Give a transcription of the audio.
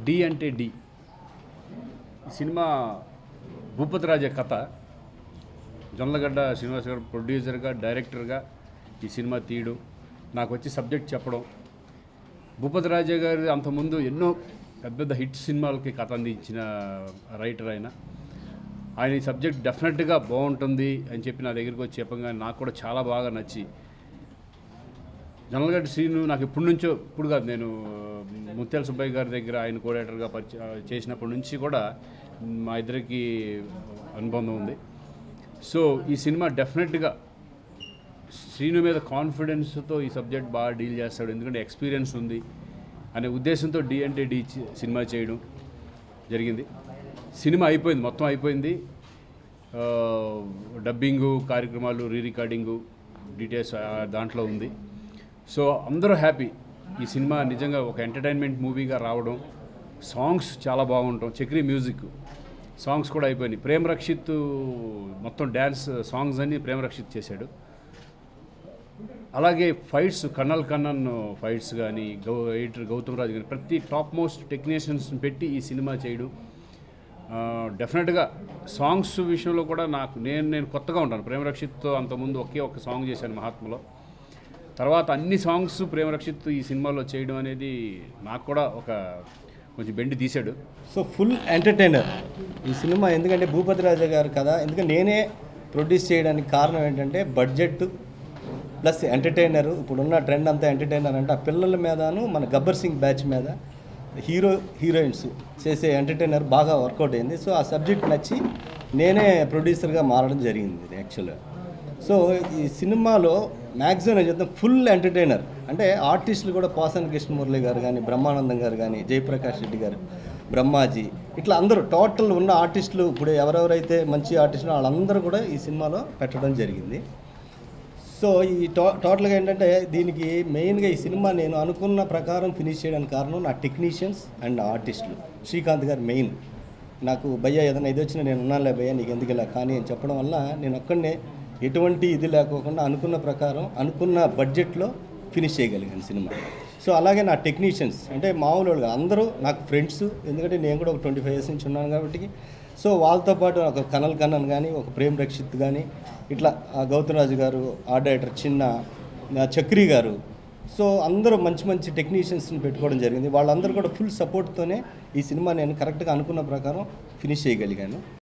D అంటే D ఈ cinema Bhupathi రాజా కథ జొన్నలగడ్డ శ్రీనివాస్ గారు ప్రొడ్యూసర్గా డైరెక్టర్గా ఈ సినిమా తీయడం నాకు వచ్చి సబ్జెక్ట్ చెప్పడం భూపతి రాజా గారు అంతకుముందు ఎన్నో పెద్ద పెద్ద హిట్ సినిమాలకి కథ అందించిన రైటర్ ఆయన ఆయన ఈ సబ్జెక్ట్ డెఫినెట్గా బాగుంటుంది అని చెప్పి నా దగ్గరికి వచ్చి చెప్పగా నాకు కూడా చాలా బాగా నచ్చి జనరల్గడ్డ శ్రీను నాకు ఇప్పటి నుంచో ఇప్పుడు కాదు నేను ముత్యాల సుబ్బయ్య గారి దగ్గర ఆయన కోడేటర్గా పరిచ చేసినప్పటి నుంచి కూడా మా ఇద్దరికి అనుబంధం ఉంది సో ఈ సినిమా డెఫినెట్గా శ్రీను మీద కాన్ఫిడెన్స్తో ఈ సబ్జెక్ట్ బాగా డీల్ చేస్తాడు ఎందుకంటే ఎక్స్పీరియన్స్ ఉంది అనే ఉద్దేశంతో డి అంటే డి చి- సినిమా చేయడం జరిగింది సినిమా అయిపోయింది మొత్తం అయిపోయింది ఆ, డబ్బింగు కార్యక్రమాలు రీ రికార్డింగు డీటెయిల్స్ ఆ, దాంట్లో ఉంది సో అందరూ హ్యాపీ ఈ సినిమా నిజంగా ఒక ఎంటర్టైన్మెంట్ మూవీగా రావడం సాంగ్స్ చాలా బాగుంటాం చక్రీ మ్యూజిక్ సాంగ్స్ కూడా అయిపోయినాయి ప్రేమ్ రక్షిత్ మొత్తం డ్యాన్స్ సాంగ్స్ అన్నీ ప్రేమ్ రక్షిత్ చేశాడు అలాగే ఫైట్స్ కన్నల్ కన్నన్ ఫైట్స్ కానీ గౌ ఎడిటర్ గౌతమ్ రాజు కానీ ప్రతి టాప్ మోస్ట్ టెక్నీషియన్స్ పెట్టి ఈ సినిమా చేయడం ఆ, డెఫినెట్గా సాంగ్స్ విషయంలో కూడా నాకు నేను నేను కొత్తగా ఉంటాను ప్రేమ రక్షిత్తో అంతకుముందు ఒకే ఒక సాంగ్ చేశాను మహాత్మలో తర్వాత అన్ని సాంగ్స్ ప్రేమ రక్షిత్ ఈ సినిమాలో చేయడం అనేది నాకు కూడా ఒక కొంచెం బెండి తీశాడు సో ఫుల్ ఎంటర్టైనర్ ఈ సినిమా ఎందుకంటే భూపతి రాజా గారు కదా ఎందుకంటే నేనే ప్రొడ్యూస్ చేయడానికి కారణం ఏంటంటే బడ్జెట్ ప్లస్ ఎంటర్టైనర్ ఇప్పుడున్న ట్రెండ్ అంతా ఎంటర్టైనర్ అంటే ఆ పిల్లల మీదను మన గబ్బర్ సింగ్ బ్యాచ్ మీద హీరో హీరోయిన్స్ చేసే ఎంటర్టైనర్ బాగా వర్కౌట్ అయింది సో ఆ సబ్జెక్ట్ నచ్చి నేనే ప్రొడ్యూసర్గా మారడం జరిగింది ఇది యాక్చువల్గా సో ఈ సినిమాలో మ్యాక్సిమం నేను చెప్తాను ఫుల్ ఎంటర్టైనర్ అంటే ఆర్టిస్టులు కూడా పోసాని కృష్ణమురళి గారు కానీ బ్రహ్మానందం గారు కానీ జయప్రకాష్ రెడ్డి గారు బ్రహ్మాజీ ఇట్లా అందరూ టోటల్ ఉన్న ఆర్టిస్టులు ఇప్పుడు ఎవరెవరైతే మంచి ఆర్టిస్టులు వాళ్ళందరూ కూడా ఈ సినిమాలో పెట్టడం జరిగింది సో ఈ టో టోటల్గా ఏంటంటే దీనికి మెయిన్గా ఈ సినిమా నేను అనుకున్న ప్రకారం ఫినిష్ చేయడానికి కారణం నా టెక్నీషియన్స్ అండ్ ఆర్టిస్టులు శ్రీకాంత్ గారు మెయిన్ నాకు భయ్య ఏదైనా ఇది వచ్చినా నేను ఉన్నానులే భయ్య నీకు ఎందుకు ఇలా కానీ అని చెప్పడం వల్ల నేను ఒక్కడనే ఎటువంటి ఇది లేకోకుండా అనుకున్న ప్రకారం అనుకున్న బడ్జెట్లో ఫినిష్ చేయగలిగాను సినిమా సో అలాగే నా టెక్నీషియన్స్ అంటే మామూలు వాళ్ళు కాదు. అందరూ నాకు ఫ్రెండ్స్ ఎందుకంటే నేను కూడా ఒక ట్వంటీ ఫైవ్ ఇయర్స్ నుంచి ఉన్నాను కాబట్టి సో వాళ్ళతో పాటు ఒక కనల్ కన్నన్ కానీ ఒక ప్రేమ్ రక్షిత్ కానీ ఇట్లా ఆ గౌతమ్ రాజు గారు ఆ డైరెక్టర్ చిన్న ఆ చక్రి గారు సో అందరూ మంచి మంచి టెక్నీషియన్స్ని పెట్టుకోవడం జరిగింది వాళ్ళందరూ కూడా ఫుల్ సపోర్ట్తోనే ఈ సినిమా నేను కరెక్ట్గా అనుకున్న ప్రకారం ఫినిష్ చేయగలిగాను